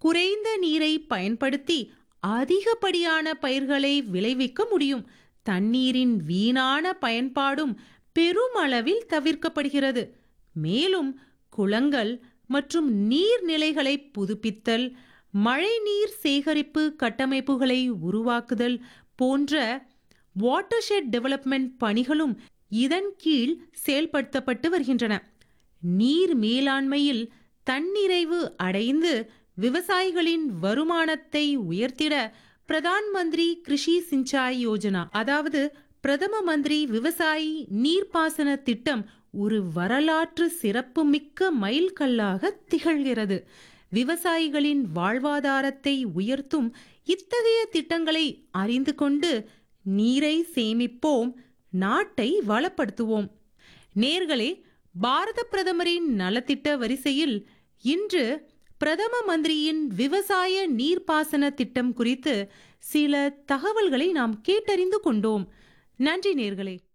குறைந்த நீரை பயன்படுத்தி அதிகப்படியான பயிர்களை விளைவிக்க முடியும் தண்ணீரின் வீணான பயன்பாடும் பெருமளவில் தவிர்க்கப்படுகிறது மேலும் குளங்கள் மற்றும் நீர்நிலைகளை புதுப்பித்தல் மழைநீர் சேகரிப்பு கட்டமைப்புகளை உருவாக்குதல் போன்ற வாட்டர்ஷெட் டெவலப்மெண்ட் பணிகளும் இதன் கீழ் செயல்படுத்தப்பட்டு வருகின்றன நீர் மேலாண்மையில் தன்னிறைவு அடைந்து விவசாயிகளின் வருமானத்தை உயர்த்திட பிரதான் மந்திரி கிருஷி சிஞ்சாய் யோஜனா அதாவது பிரதம மந்திரி விவசாயி நீர்ப்பாசன திட்டம் ஒரு வரலாற்று சிறப்புமிக்க மைல்கல்லாக திகழ்கிறது விவசாயிகளின் வாழ்வாதாரத்தை உயர்த்தும் இத்தகைய திட்டங்களை அறிந்து கொண்டு நீரை சேமிப்போம் நாட்டை வளப்படுத்துவோம் நேர்களே பாரத பிரதமரின் நலத்திட்ட வரிசையில் இன்று பிரதம மந்திரியின் விவசாய நீர்ப்பாசன திட்டம் குறித்து சில தகவல்களை நாம் கேட்டறிந்து கொண்டோம் நன்றி நேர்களே